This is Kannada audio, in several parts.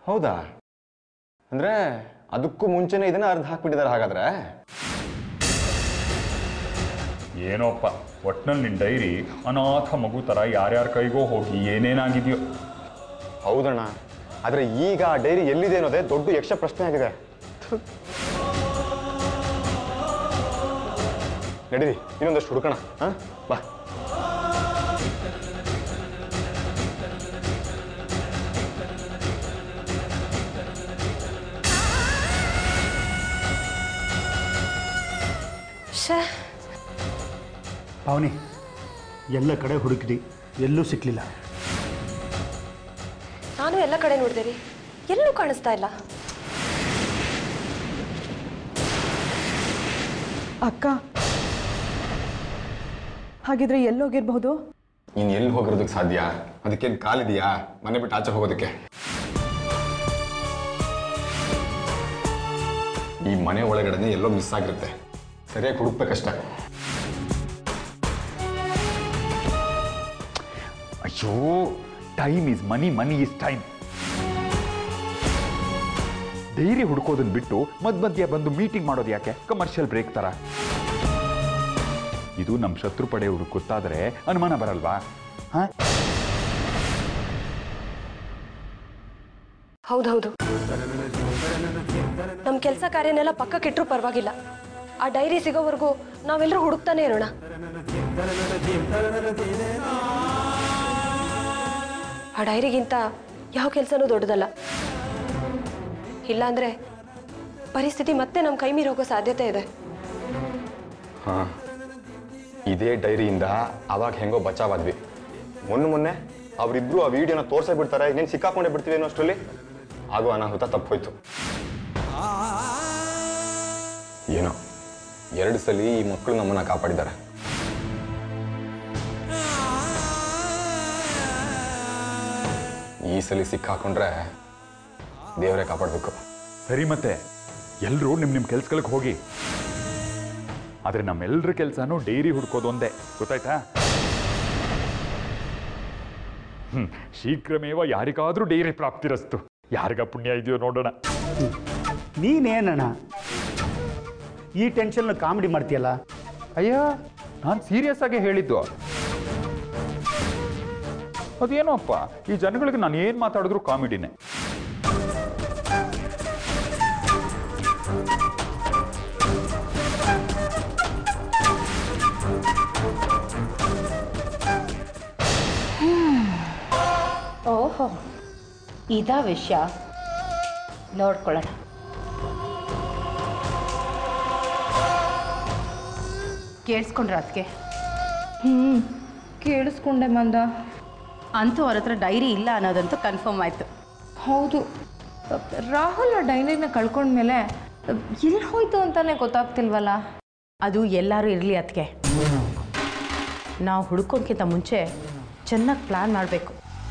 ಹೌದಾ ಅಂದ್ರೆ ಅದಕ್ಕೂ ಮುಂಚೆನೇ ಇದನ್ನ ಅರ್ಧ ಹಾಕ್ಬಿಟ್ಟಿದ್ದಾರೆ ಹಾಗಾದ್ರೆ ಏನೋಪ್ಪ ಒಟ್ನಲ್ಲಿ ನಿನ್ನ ಡೈರಿ ಅನಾಥ ಮಗು ಥರ ಯಾರ್ಯಾರ ಕೈಗೋ ಹೋಗಿ ಏನೇನಾಗಿದೆಯೋ ಹೌದಣ್ಣ ಆದ್ರೆ ಈಗ ಆ ಡೈರಿ ಎಲ್ಲಿದೆ ಅನ್ನೋದೇ ದೊಡ್ಡ ಯಕ್ಷ ಪ್ರಶ್ನೆ ಆಗಿದೆ ಥು. ನಡೀರಿ ಇನ್ನೊಂದಷ್ಟು ಹುಡುಕೋಣ ಹಾ ಬಾ ಶೇ ಪಾವನಿ ಎಲ್ಲ ಕಡೆ ಹುಡುಕಿದಿ ಎಲ್ಲೂ ಸಿಕ್ಕಲಿಲ್ಲ ನಾನು ಎಲ್ಲ ಕಡೆ ನೋಡಿದೆ ರೀ ಎಲ್ಲೂ ಕಾಣಿಸ್ತಾ ಇಲ್ಲ ಅಕ್ಕ ಹಾಗಿದ್ರೆ ಎಲ್ಲೋಗಿರ್ಬಹುದು ನೀನ್ ಎಲ್ಲಿ ಹೋಗಿರೋದಕ್ಕೆ ಸಾಧ್ಯ ಅದಕ್ಕೇನು ಕಾಲಿದೆಯಾ ಮನೆ ಬಿಟ್ಟು ಆಚೆ ಹೋಗೋದಕ್ಕೆ ಈ ಮನೆ ಒಳಗಡೆನೆ ಎಲ್ಲೋ ಮಿಸ್ ಆಗಿರುತ್ತೆ ಸರಿಯಾಗಿ ಹುಡುಕ್ಬೇಕಷ್ಟೆ ಅಯ್ಯೋ time is money money is time diary ಹುಡ್ಕೋದನ್ನ ಬಿಟ್ಟು ಮಧ್ಯ ಮಧ್ಯ ಬಂದು ಮೀಟಿಂಗ್ ಮಾಡೋದು ಯಾಕೆ ಕಮರ್ಷಿಯಲ್ ಬ್ರೇಕ್ ತರ ಇದು ನಮ್ಮ ಶತ್ರು ಪಡೆ ಹುಡುಕ್ ಗೊತ್ತಾದ್ರೆ ಅನುಮಾನ ಬರಲ್ವಾ ಹಾ ಹೌದೌದು ನಮ್ಮ ಕೆಲಸ ಕಾರ್ಯನೆಲ್ಲ ಪಕ್ಕಕ್ಕಿಟ್ರೂ ಪರವಾಗಿಲ್ಲ ಆ ಡೈರಿ ಸಿಗೋವರೆಗೂ ನಾವೆಲ್ಲರೂ ಹುಡುಕ್ತಾನೆ ಇರೋಣ ಆ ಡೈರಿಗಿಂತ ಯಾವ ಕೆಲಸನೂ ದೊಡ್ಡದಲ್ಲ ಇಲ್ಲಾಂದ್ರೆ ಪರಿಸ್ಥಿತಿ ಮತ್ತೆ ನಮ್ಮ ಕೈ ಮೀರಿ ಹೋಗೋ ಸಾಧ್ಯತೆ ಇದೆ ಹಾ ಇದೇ ಡೈರಿಯಿಂದ ಅವಾಗ ಹೆಂಗೋ ಬಚಾವಾದ್ವಿ ಮೊನ್ನೆ ಮೊನ್ನೆ ಅವರಿಬ್ರು ಆ ವಿಡಿಯೋನ ತೋರ್ಸೇ ಬಿಡ್ತಾರೆ ಇನ್ನೇನು ಸಿಕ್ಕಾಕೊಂಡೇ ಬಿಡ್ತೀವಿ ಅನ್ನೋ ಅಷ್ಟರಲ್ಲಿ ಆಗೋ ಅನಾಹುತ ತಪ್ಪೋಯ್ತು ಏನೋ ಎರಡು ಸಲ ಈ ಮಕ್ಕಳು ನಮ್ಮನ್ನ ಕಾಪಾಡಿದ್ದಾರೆ ಈ ಸಲ ಸಿಕ್ಕಾಕೊಂಡ್ರೆ ದೇವರೇ ಕಾಪಾಡಬೇಕು ಸರಿ ಮತ್ತೆ ಎಲ್ಲರೂ ನಿಮ್ಮ ನಿಮ್ಮ ಕೆಲ್ಸಗಳಿಗೆ ಹೋಗಿ ಆದ್ರೆ ನಮ್ಮೆಲ್ಲರ ಕೆಲಸನೂ ಡೈರಿ ಹುಡ್ಕೋದು ಒಂದೇ ಗೊತ್ತಾಯ್ತಾ ಹ್ಮ್ ಶೀಘ್ರಮೇವ ಯಾರಿಗಾದ್ರೂ ಡೈರಿ ಪ್ರಾಪ್ತಿರಸ್ತು ಯಾರಿಗ ಪುಣ್ಯ ಇದೆಯೋ ನೋಡೋಣ ನೀನೇನಣ್ಣ ಈ ಟೆನ್ಷನ್ ಕಾಮಿಡಿ ಮಾಡ್ತೀಯಲ್ಲ ಅಯ್ಯ ನಾನು ಸೀರಿಯಸ್ ಆಗಿ ಹೇಳಿದ್ದು ಅದೇನೋ ಅಪ್ಪ ಈ ಜನಗಳಿಗೆ ನಾನು ಏನು ಮಾತಾಡಿದ್ರು ಕಾಮಿಡಿನೇ ಓಹೋ ಇದಾ ವಿಷಯ ನೋಡ್ಕೊಳ್ಳೋಣ ಕೇಳಿಸ್ಕೊಂಡ್ರ ಅದಕ್ಕೆ ಹ್ಞೂ ಕೇಳಿಸ್ಕೊಂಡೆ ಮಂದ ಅಂತೂ ಅವ್ರ ಹತ್ರ ಡೈರಿ ಇಲ್ಲ ಅನ್ನೋದಂತೂ ಕನ್ಫರ್ಮ್ ಆಯಿತು ಹೌದು ರಾಹುಲ್ ಆ ಡೈರಿನ ಕಳ್ಕೊಂಡ್ಮೇಲೆ ಎಲ್ಲಿ ಹೋಯ್ತು ಅಂತಾನೆ ಗೊತ್ತಾಗ್ತಿಲ್ವಲ್ಲ ಅದು ಎಲ್ಲರೂ ಇರಲಿ ಅದಕ್ಕೆ ನಾವು ಹುಡ್ಕೋಕ್ಕಿಂತ ಮುಂಚೆ ಚೆನ್ನಾಗಿ ಪ್ಲ್ಯಾನ್ ಮಾಡಬೇಕು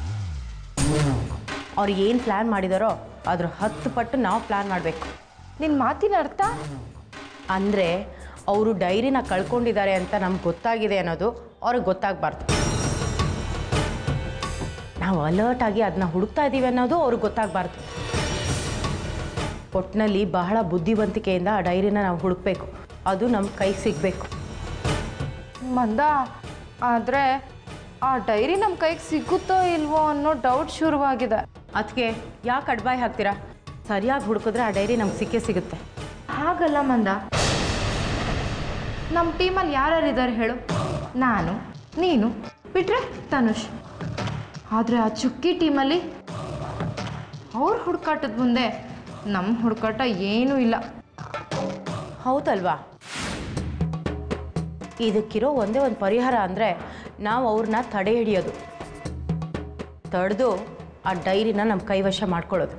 ಅವ್ರು ಏನು ಪ್ಲ್ಯಾನ್ ಮಾಡಿದಾರೋ ಅದ್ರ ಹತ್ತು ಪಟ್ಟು ನಾವು ಪ್ಲ್ಯಾನ್ ಮಾಡಬೇಕು ನಿನ್ನ ಮಾತಿನ ಅರ್ಥ ಅಂದರೆ ಅವರು ಡೈರಿನ ಕಳ್ಕೊಂಡಿದ್ದಾರೆ ಅಂತ ನಮ್ಗೆ ಗೊತ್ತಾಗಿದೆ ಅನ್ನೋದು ಅವ್ರಿಗೆ ಗೊತ್ತಾಗಬಾರ್ದು ನಾವು ಅಲರ್ಟ್ ಆಗಿ ಅದನ್ನ ಹುಡುಕ್ತಾ ಇದ್ದೀವಿ ಅನ್ನೋದು ಅವ್ರಿಗೆ ಗೊತ್ತಾಗಬಾರ್ದು ಒಟ್ಟಿನಲ್ಲಿ ಬಹಳ ಬುದ್ಧಿವಂತಿಕೆಯಿಂದ ಆ ಡೈರಿನ ನಾವು ಹುಡುಕ್ಬೇಕು ಅದು ನಮ್ಮ ಕೈಗೆ ಸಿಗಬೇಕು ಮಂದ ಆದರೆ ಆ ಡೈರಿ ನಮ್ಮ ಕೈಗೆ ಸಿಗುತ್ತೋ ಇಲ್ವೋ ಅನ್ನೋ ಡೌಟ್ ಶುರುವಾಗಿದೆ ಅದಕ್ಕೆ ಯಾಕೆ ಅಡ್ಬಾಯ್ ಹಾಕ್ತೀರಾ ಸರಿಯಾಗಿ ಹುಡುಕಿದ್ರೆ ಆ ಡೈರಿ ನಮ್ಗೆ ಸಿಕ್ಕೇ ಸಿಗುತ್ತೆ ಹಾಗಲ್ಲ ಮಂದ ನಮ್ಮ ಟೀಮಲ್ಲಿ ಯಾರ್ಯಾರಿದ್ದಾರೆ ಹೇಳು ನಾನು ನೀನು ಬಿಟ್ರೆ ತನುಷ್ ಆದರೆ ಆ ಚುಕ್ಕಿ ಟೀಮಲ್ಲಿ ಅವ್ರ ಹುಡುಕಾಟದ ಮುಂದೆ ನಮ್ಮ ಹುಡುಕಾಟ ಏನೂ ಇಲ್ಲ ಹೌದಲ್ವಾ ಇದಕ್ಕಿರೋ ಒಂದೇ ಒಂದು ಪರಿಹಾರ ಅಂದರೆ ನಾವು ಅವ್ರನ್ನ ತಡೆ ಹಿಡಿಯೋದು ತಡೆದು ಆ ಡೈರಿನ ನಮ್ಮ ಕೈವಶ ಮಾಡ್ಕೊಳ್ಳೋದು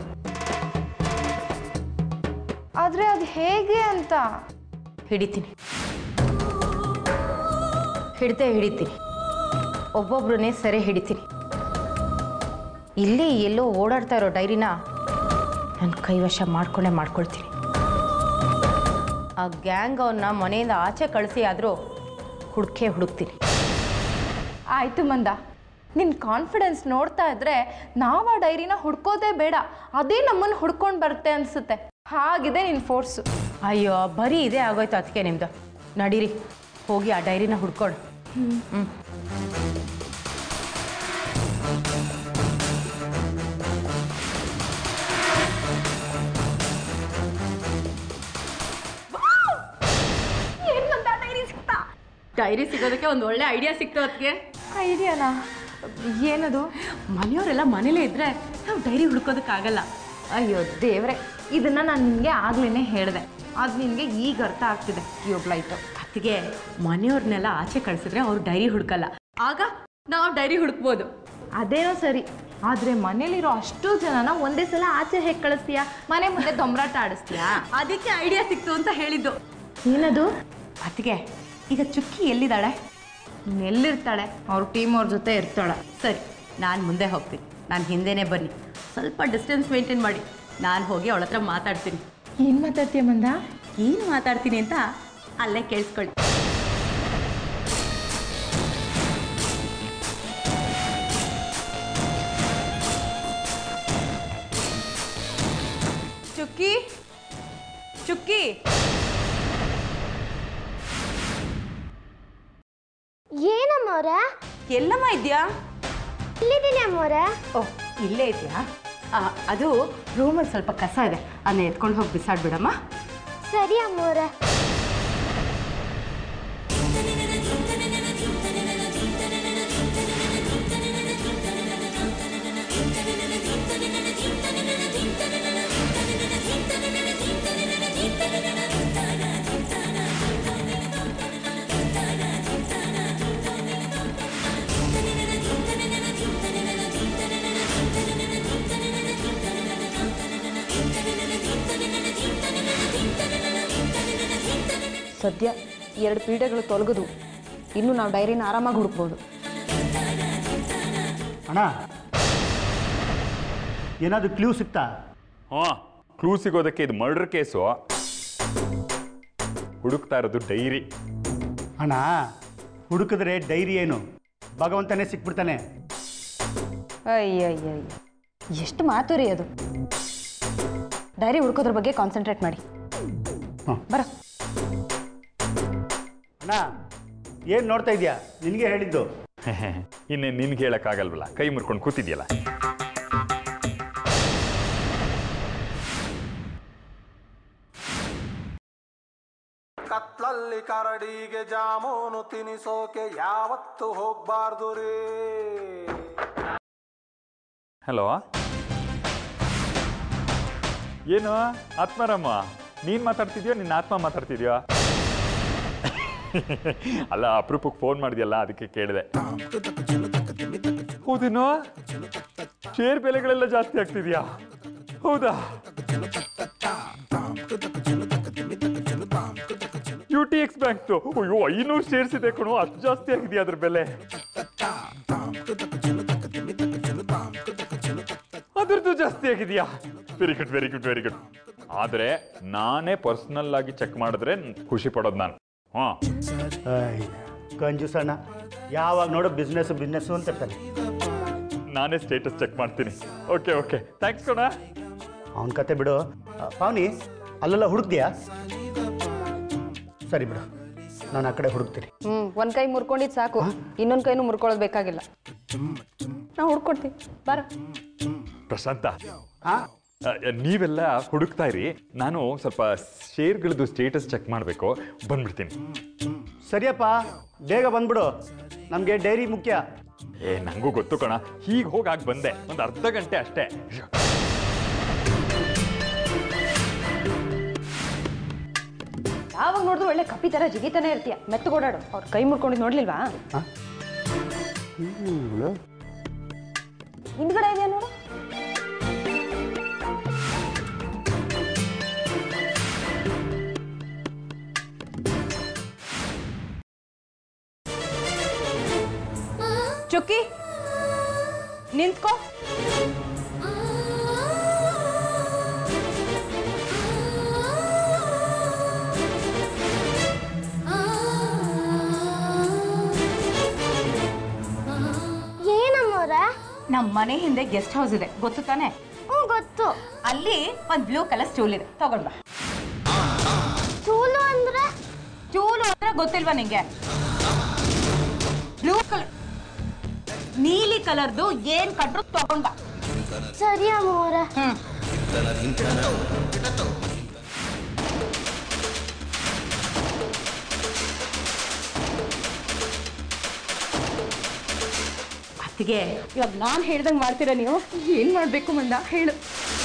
ಆದರೆ ಅದು ಹೇಗೆ ಅಂತ ಹಿಡಿತೀನಿ ಹಿಡ್ದೇ ಹಿಡಿತೀನಿ ಒಬ್ಬೊಬ್ರನ್ನೇ ಸೆರೆ ಹಿಡಿತೀನಿ ಇಲ್ಲೇ ಎಲ್ಲೋ ಓಡಾಡ್ತಾ ಇರೋ ಡೈರಿನ ನನ್ನ ಕೈವಶ ಮಾಡ್ಕೊಂಡೇ ಮಾಡ್ಕೊಳ್ತೀನಿ ಆ ಗ್ಯಾಂಗ್ ಅವನ್ನ ಮನೆಯಿಂದ ಆಚೆ ಕಳಿಸಿ ಆದರೂ ಹುಡುಕೇ ಹುಡುಕ್ತೀನಿ ಆಯಿತು ಮಂದ ನಿನ್ನ ಕಾನ್ಫಿಡೆನ್ಸ್ ನೋಡ್ತಾ ಇದ್ರೆ ನಾವು ಆ ಡೈರಿನ ಹುಡ್ಕೋದೇ ಬೇಡ ಅದೇ ನಮ್ಮನ್ನು ಹುಡ್ಕೊಂಡು ಬರುತ್ತೆ ಅನಿಸುತ್ತೆ ಹಾಗಿದೆ ನಿನ್ನ ಫೋರ್ಸು ಅಯ್ಯೋ ಬರೀ ಇದೇ ಆಗೋಯ್ತು ಅದಕ್ಕೆ ನಿಮ್ದು ನಡೀರಿ ಹೋಗಿ ಆ ಡೈರಿನ ಹುಡ್ಕೊಡು ಹ್ಞೂ ಡೈರಿ ಸಿಗೋದಕ್ಕೆ ಒಂದು ಒಳ್ಳೆ ಐಡಿಯಾ ಸಿಕ್ತು ಅದಕ್ಕೆ ಐಡಿಯಾನಾ ಏನದು ಮನೆಯವರೆಲ್ಲ ಮನೇಲೇ ಇದ್ರೆ ನಾವು ಡೈರಿ ಹುಡ್ಕೋದಕ್ಕಾಗಲ್ಲ ಅಯ್ಯೋ ದೇವ್ರೆ ಇದನ್ನ ನಾನು ನಿನಗೆ ಆಗ್ಲೇ ಹೇಳಿದೆ ಅದು ನಿನಗೆ ಈಗ ಅರ್ಥ ಆಗ್ತಿದೆ ಟ್ಯೂಬ್ಲೈಟು ಅತ್ತಿಗೆ ಮನೆಯವ್ರನ್ನೆಲ್ಲ ಆಚೆ ಕಳಿಸಿದ್ರೆ ಅವ್ರು ಡೈರಿ ಹುಡ್ಕಲ್ಲ ಆಗ ನಾವು ಡೈರಿ ಹುಡುಕ್ಬೋದು ಅದೇನೋ ಸರಿ ಆದರೆ ಮನೇಲಿರೋ ಅಷ್ಟು ಜನನ ಒಂದೇ ಸಲ ಆಚೆ ಹೇಗೆ ಕಳಿಸ್ತೀಯಾ ಮನೆ ಮುಂದೆ ದೊಂಬರಾಟ ಆಡಿಸ್ತೀಯಾ ಅದಕ್ಕೆ ಐಡಿಯಾ ಸಿಕ್ತು ಅಂತ ಹೇಳಿದ್ದು ಏನದು ಅತ್ತಿಗೆ ಈಗ ಚುಕ್ಕಿ ಎಲ್ಲಿದ್ದಾಳೆ ಎಲ್ಲಿರ್ತಾಳೆ ಅವ್ರ ಟೀಮ್ ಅವ್ರ ಜೊತೆ ಇರ್ತಾಳೆ ಸರಿ ನಾನು ಮುಂದೆ ಹೋಗ್ತೀನಿ ನಾನು ಹಿಂದೆನೇ ಬನ್ನಿ ಸ್ವಲ್ಪ ಡಿಸ್ಟೆನ್ಸ್ ಮೇಂಟೈನ್ ಮಾಡಿ ನಾನು ಹೋಗಿ ಅವಳ ಹತ್ರ ಮಾತಾಡ್ತೀನಿ ಏನು ಮಾತಾಡ್ತೀಯ ಮಂದ ಏನು ಮಾತಾಡ್ತೀನಿ ಅಂತ ಅಲ್ಲೇ ಕೇಳಿಸ್ಕೊಳ್ಳಿ ಚುಕ್ಕಿ ಚುಕ್ಕಿ ಏನಮ್ಮವ್ರೆ ಎಲ್ಲಮ್ಮ ಇದೆಯಾ ಇಲ್ಲಿದ್ದೀನಿ ಅಮ್ಮವ್ರೆ ಓಹ್ ಇಲ್ಲೇ ಇದೆಯಾ ಆ, ಅದು ರೂಮಲ್ಲಿ ಸ್ವಲ್ಪ ಕಸ ಇದೆ ಅದನ್ನ ಎತ್ಕೊಂಡು ಹೋಗಿ ಬಿಸಾಡ್ಬಿಡಮ್ಮ ಸರಿ ಅಮ್ಮವ್ರೆ ಸದ್ಯ ಎರಡು ಪೀಡೆಗಳು ತೊಲಗದು ಇನ್ನು ನಾವು ಡೈರಿನ ಆರಾಮಾಗಿ ಹುಡುಕ್ಬೋದು ಅಣ್ಣ ಏನಾದರೂ ಕ್ಲೂ ಸಿಗ್ತಾ ಹಾಂ ಕ್ಲೂ ಸಿಗೋದಕ್ಕೆ ಇದು ಮರ್ಡರ್ ಕೇಸು ಹುಡುಕ್ತಾ ಇರೋದು ಡೈರಿ ಅಣ್ಣ ಹುಡುಕಿದ್ರೆ ಡೈರಿ ಏನು ಭಗವಂತನೇ ಸಿಕ್ಬಿಡ್ತಾನೆ ಅಯ್ಯಯ್ಯಯ್ಯ ಎಷ್ಟು ಮಾತು ರೀ ಅದು ಡೈರಿ ಹುಡ್ಕೋದ್ರ ಬಗ್ಗೆ ಕಾನ್ಸಂಟ್ರೇಟ್ ಮಾಡಿ ಹಾಂ ಬರ ಅಣ್ಣ ಏನು ನೋಡ್ತಾ ಇದೀಯಾ ನಿನಗೆ ಹೇಳಿದ್ದು ಇನ್ನೇ ನಿನ್ಗೆ ಹೇಳಕ್ಕಾಗಲ್ವಲ್ಲ ಕೈ ಮುರ್ಕೊಂಡು ಕೂತಿದ್ಯಲ್ಲ ಕತ್ಲಲ್ಲಿ ಕರಡಿಗೆ ಜಾಮೂನು ತಿನಿಸೋಕೆ ಯಾವತ್ತು ಹೋಗ್ಬಾರ್ದು ರೀ ಹಲೋ ಏನು ಆತ್ಮಾರಾಮ ನೀನ್ ಮಾತಾಡ್ತಿದ್ಯೋ ನಿನ್ನ ಆತ್ಮ ಮಾತಾಡ್ತಿದ್ಯೋ ಅಲ್ಲ ಅಪರೂಪಕ್ಕೆ ಫೋನ್ ಮಾಡಿದ್ಯಲ್ಲ ಅದಕ್ಕೆ ಕೇಳಿದೆ ಹೌದೇನೋ ಶೇರ್ ಬೆಲೆಗಳೆಲ್ಲ ಜಾಸ್ತಿ ಆಗ್ತಿದ್ಯಾ ಹೌದಾ ಯು ಟಿ ಎಕ್ಸ್ ಬ್ಯಾಂಕ್ದು ಅಯ್ಯೋ ಐನೂರು ಶೇರ್ಸ್ ಇದೆ ಕಣೋ ಅಷ್ಟು ಜಾಸ್ತಿ ಆಗಿದೆಯಾ ಅದ್ರ ಬೆಲೆ ಅದ್ರದ್ದು ಜಾಸ್ತಿ ಆಗಿದೆಯಾ very good very good very good ಆದ್ರೆ ನಾನೇ ಪರ್ಸನಲ್ ಆಗಿ ಚೆಕ್ ಮಾಡಿದ್ರೆ ಖುಷಿ ಪಡೋದು ನಾನು ಹಾ ಅಯ್ಯ ಕಂಜೂಸಣ್ಣ ಯಾವಾಗ ನೋಡೋ ಬಿಸ್ನೆಸ್ ಬಿಸ್ನೆಸ್ಸು ಅಂತ ಇರ್ತಾನೆ ನಾನೇ ಸ್ಟೇಟಸ್ ಚೆಕ್ ಮಾಡ್ತೀನಿ ಓಕೆ ಓಕೆ ಥ್ಯಾಂಕ್ಸ್ ಕಣ ಅವನ ಕತೆ ಬಿಡು ಆ, ಪಾವನಿ ಅಲ್ಲೆಲ್ಲ ಹುಡುಕ್ದಿಯಾ ಸರಿ ಬಿಡು ನಾನು ಆ ಕಡೆ ಹುಡುಕ್ತೀನಿ ಹ್ಞೂ ಒಂದು ಕೈ ಮುರ್ಕೊಂಡಿದ್ದು ಸಾಕು ಇನ್ನೊಂದು ಕೈನೂ ಮುರ್ಕೊಳ್ಳೋದು ಬೇಕಾಗಿಲ್ಲ ನಾವು ಹುಡ್ಕೊಡ್ತೀವಿ ಬರ ಪ್ರಶಾಂತ ಹಾಂ ಆ, ನೀವೆಲ್ಲ ಹುಡುಕ್ತಾ ಇರಿ ನಾನು ಸ್ವಲ್ಪ ಶೇರ್ಗಳದ್ದು ಸ್ಟೇಟಸ್ ಚೆಕ್ ಮಾಡಬೇಕು ಬಂದ್ಬಿಡ್ತೀನಿ ಸರಿಯಪ್ಪ ಬೇಗ ಬಂದ್ಬಿಡು ನಮಗೆ ಡೈರಿ ಮುಖ್ಯ ಏ ನಂಗೂ ಗೊತ್ತು ಕಣ ಹೀಗೆ ಹೋಗಾಕ್ ಬಂದೆ ಒಂದು ಅರ್ಧ ಗಂಟೆ ಅಷ್ಟೇ ಯಾವಾಗ ನೋಡಿದ್ರು ಒಳ್ಳೆ ಕಪ್ಪಿ ಥರ ಜಿಗಿತಾನೆ ಇರ್ತೀಯ ಮೆತ್ತಗೋಡಾಡು ಅವ್ರ ಕೈ ಮುರ್ಕೊಂಡಿದ್ದು ನೋಡ್ಲಿಲ್ವಾ ಹಿಂದ್ಗಡೆ ಇದೆಯಾ ನೋಡು ಚುಕ್ಕಿ ನಿಂತ್ಕೋ ಏನಮ್ಮ ನಮ್ಮ ಮನೆ ಹಿಂದೆ ಗೆಸ್ಟ್ ಹೌಸ್ ಇದೆ ಗೊತ್ತು ತಾನೆ ಹ್ಞೂ ಗೊತ್ತು ಅಲ್ಲಿ ಒಂದು ಬ್ಲೂ ಕಲರ್ ಸ್ಟೂಲ್ ಇದೆ ತಗೊಂಡ್ ಬಾ ಚೂಲು ಅಂದ್ರೆ ಸ್ಟೂಲು ಅಂದ್ರೆ ಗೊತ್ತಿಲ್ವಾ ನಿಂಗೆ ಬ್ಲೂ ಕಲರ್ ನೀಲಿ ಕಲರ್ದು ಏನ್ ಕಂಡ್ರು ತಗೊಂಡ್ ಬಾ ಸರಿ ಅಮ್ಮೋರೆ ಹ್ಮ್ ಅತ್ತಿಗೆ ಇವಾಗ ನಾನು ಹೇಳ್ದಂಗೆ ಮಾಡ್ತೀರಾ ನೀವು ಏನ್ ಮಾಡ್ಬೇಕು ಮಂದ ಹೇಳು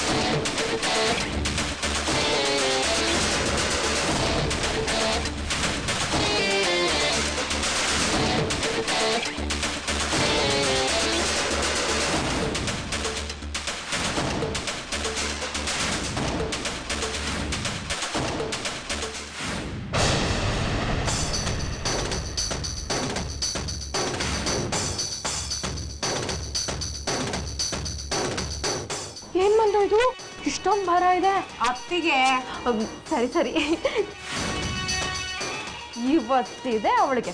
ಏನ್ ಮಂದ ಇದು ಇಷ್ಟೊಂದು ಭಾರ ಇದೆ ಅತ್ತಿಗೆ ಅಮ್, ಸರಿ ಸರಿ ಇವತ್ತಿದೆ ಅವಳಿಗೆ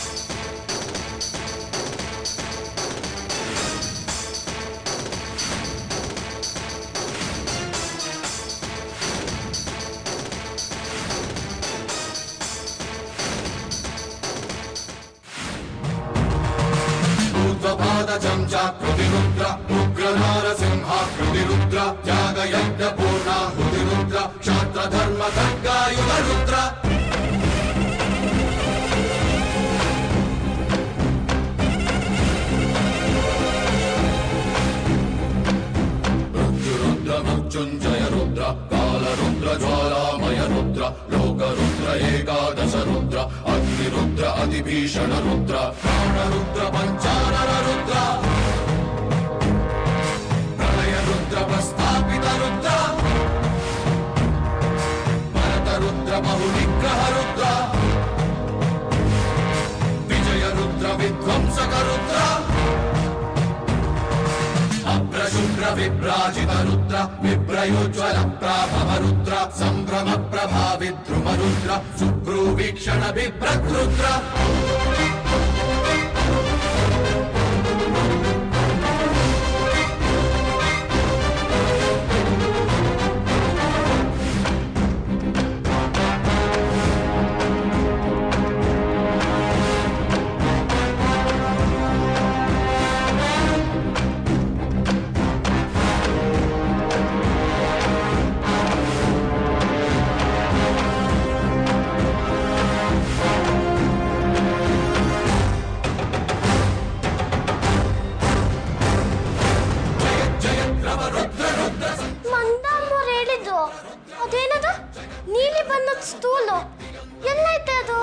ಮಂದ ಅಮ್ಮೋರು ಹೇಳಿದ್ದು ಅದೇನದು ನೀಲಿ ಬಣ್ಣದ ಸ್ಟೂಲು ಎಲ್ಲೈತೆ ಅದು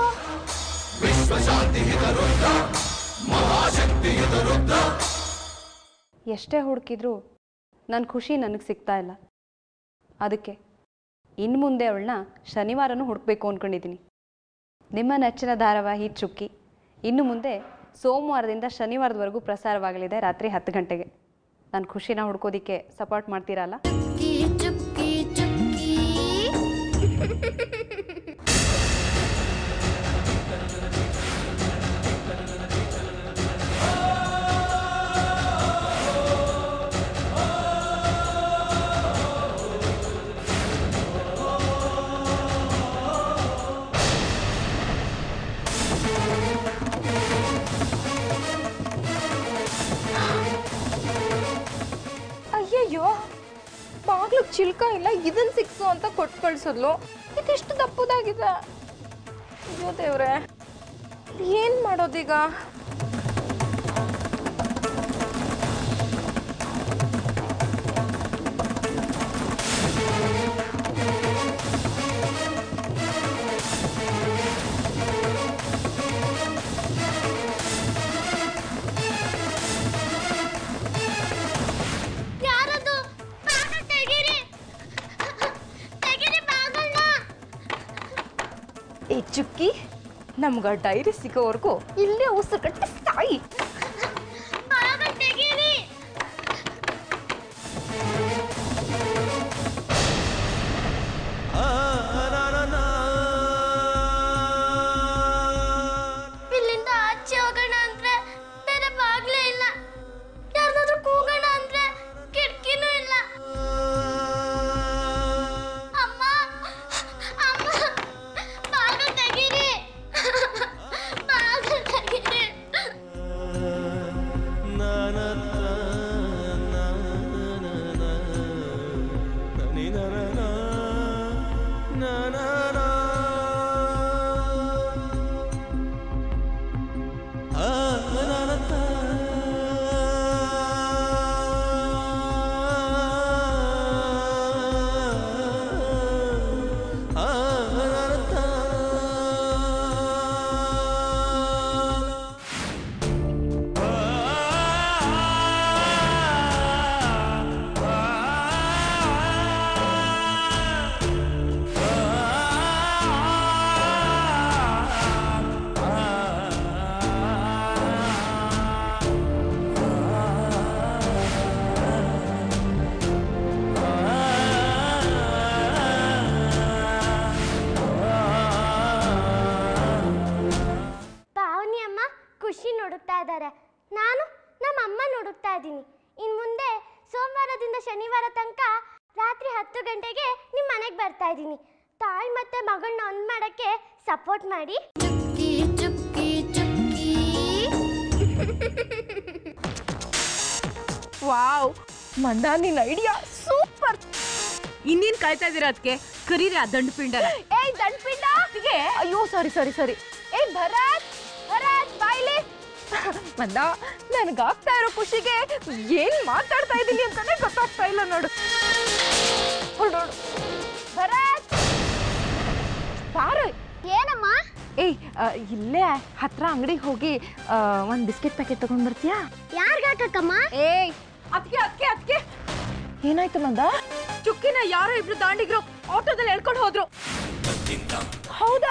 ಎಷ್ಟೇ ಹುಡುಕಿದ್ರೂ ನನ್ನ ಖುಷಿ ನನಗೆ ಸಿಗ್ತಾ ಇಲ್ಲ ಅದಕ್ಕೆ ಇನ್ನು ಮುಂದೆ ಅವಳನ್ನ ಶನಿವಾರನೂ ಹುಡುಕ್ಬೇಕು ಅಂದ್ಕೊಂಡಿದ್ದೀನಿ ನಿಮ್ಮ ನೆಚ್ಚಿನ ಧಾರಾವಾಹಿ ಚುಕ್ಕಿ ಇನ್ನು ಮುಂದೆ ಸೋಮವಾರದಿಂದ ಶನಿವಾರದವರೆಗೂ ಪ್ರಸಾರವಾಗಲಿದೆ ರಾತ್ರಿ ಹತ್ತು ಗಂಟೆಗೆ ನನ್ನ ಖುಷಿನ ಹುಡ್ಕೋದಿಕ್ಕೆ ಸಪೋರ್ಟ್ ಮಾಡ್ತೀರಲ್ಲ ಚುಕ್ಕಿ ಚುಕ್ಕಿ ಚುಕ್ಕಿ ಅಯ್ಯಯ್ಯೋ ಬಾಗ್ಲು ಚಿಲ್ಕ ಇಲ್ಲ ಇದನ್ ಸಿಕ್ಸು ಅಂತ ಕೊಟ್ಟು ಕಳ್ಸಿದ್ಲು ಇದೆಷ್ಟು ದಪ್ಪದಾಗಿದೆ ಅಯ್ಯೋ ದೇವ್ರೆ ಏನ್ ಮಾಡೋದೀಗ ಯಾರದು ಬಾಗಿಲು ತೆಗೀರಿ ತೆಗೀರಿ ಬಾಗಲ್ನ ಈ ಚುಕ್ಕಿ ನಮ್ಗೆ ಡೈರಿ ಸಿಗೋವರೆಗೂ ಇಲ್ಲೇ ಉಸಿರು ಕಟ್ಟಿ ಸಾಯಿ ಬಾಗಲ್ ತೆಗೀರಿ ಇಲ್ಲಿಂದ ಆಚೆ ಹೋಗೋಣ ಅಂದ್ರೆ ಬೇರೆ ಬಾಗ್ಲೇ ಇಲ್ಲ ಯಾರನ್ನಾದ್ರೂ ಕೂಗ್ ಇದ್ದಾರೆ ನಾನು ನಮ್ಮ ಅಮ್ಮನ ಹುಡುಕ್ತಾ ಇದ್ದೀನಿ ಇನ್ನು ಮುಂದೆ ಸೋಮವಾರದಿಂದ ಶನಿವಾರ ತನಕ ರಾತ್ರಿ ಹತ್ತು ಗಂಟೆಗೆ ನಿಮ್ಮ ಮನೆಗೆ ಬರ್ತಾ ಇದ್ದೀನಿ ತಾಯಿ ಮತ್ತೆ ಮಗಳನ್ನ ಒಂದು ಮಾಡೋಕ್ಕೆ ಸಪೋರ್ಟ್ ಮಾಡಿ ಚುಕ್ಕಿ ಚುಕ್ಕಿ ಚುಕ್ಕಿ ವಾವ್ ಮಂದ ನಿನ್ನ ಐಡಿಯಾ ಸೂಪರ್ ಇನ್ನೇನು ಕಾಯ್ತಾ ಇದೀರ ಅದಕ್ಕೆ ಕರೀರಿ ಆ ದಂಡು ಪಿಂಡನ ಏಯ್ ದಂಡ್ಪಿಂಡ ಅಯ್ಯೋ ಸಾರಿ ಸಾರಿ ಸಾರಿ ಏಯ್ ಭರತ್ ಭರತ್ ಬಾಯ್ಲಿ ಮಂದ ನನಗಾಗ್ತಾ ಇರೋ ಖುಷಿಗೆ ಏನ್ ಮಾತಾಡ್ತಾ ಇದ್ದೀನಿ ಅಂತಾನೆ ಗೊತ್ತಾಗ್ತಾ ಇಲ್ಲ ನೋಡು ಹೊರ್ಡು, ಹೊರ್ಡು. ಭರತ್ ಬಾರು ಏನಮ್ಮ ಏಯ್ ಆ, ಇಲ್ಲೇ ಹತ್ರ ಅಂಗಡಿಗೆ ಹೋಗಿ ಒಂದು ಬಿಸ್ಕೆಟ್ ಪ್ಯಾಕೆಟ್ ತಗೊಂಡ್ ಬರ್ತೀಯಾ ಯಾರಿಗಾಕಕ್ಕಮ್ಮ ಏಯ್ ಅದಕ್ಕೆ ಅದಕ್ಕೆ ಅದಕ್ಕೆ ಏನಾಯ್ತು ಮಂದ ಚುಕ್ಕಿನ ಯಾರೋ ಇಬ್ರು ದಾಂಡಿಗ್ರು ಆಟೋದಲ್ಲಿ ಎಳ್ಕೊಂಡು ಹೋದ್ರು ಹೌದಾ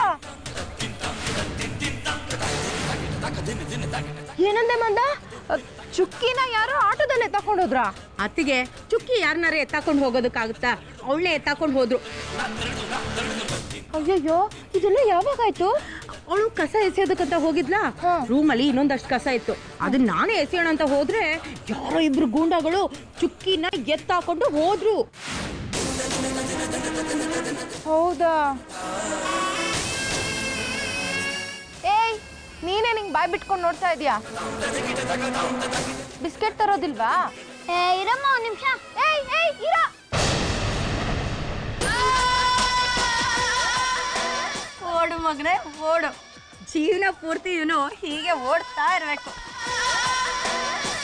ಏನಂದೆ ಮಂದ ಅ, ಚುಕ್ಕಿನ ಯಾರೋ ಆಟೋದಲ್ಲೇ ತಕೊಂಡೋದ್ರಾ ಅತ್ತಿಗೆ ಚುಕ್ಕಿ ಯಾರನ್ನಾರೇ ಎತ್ತಾಕೊಂಡು ಹೋಗೋದಕ್ಕಾಗುತ್ತಾ ಅವಳನ್ನೇ ಎತ್ತಾಕೊಂಡು ಹೋದ್ರು ಅಯ್ಯಯ್ಯೋ ಇದೆಲ್ಲ ಯಾವಾಗಾಯ್ತು ಅವಳು ಕಸ ಎಸೆಯೋದಕ್ಕಂತ ಹೋಗಿದ್ಲಾ ರೂಮಲ್ಲಿ ಇನ್ನೊಂದಷ್ಟು ಕಸ ಇತ್ತು ಅದನ್ನ ನಾನೇ ಎಸೆಯೋಣ ಅಂತ ಹೋದ್ರೆ ಯಾರೋ ಇಬ್ರು ಗೂಂಡಾಗಳು ಚುಕ್ಕಿನ ಎತ್ತಾಕೊಂಡು ಹೋದ್ರು ಹೌದಾ ಏಯ್ ನೀನೇ ನಿಂಗೆ ಬಾಯ್ ಬಿಟ್ಕೊಂಡು ನೋಡ್ತಾ ಇದೀಯಾ ಬಿಸ್ಕೆಟ್ ತರೋದಿಲ್ವಾ ಏ ಇರಮ್ಮ ಒಂದು ನಿಮಿಷ ಏಯ್ ಏಯ್ ಇರ ಓಡು ಮಗನೇ ಓಡು ಜೀವನ ಪೂರ್ತಿ ಇವನು ಹೀಗೆ ಓಡ್ತಾ ಇರಬೇಕು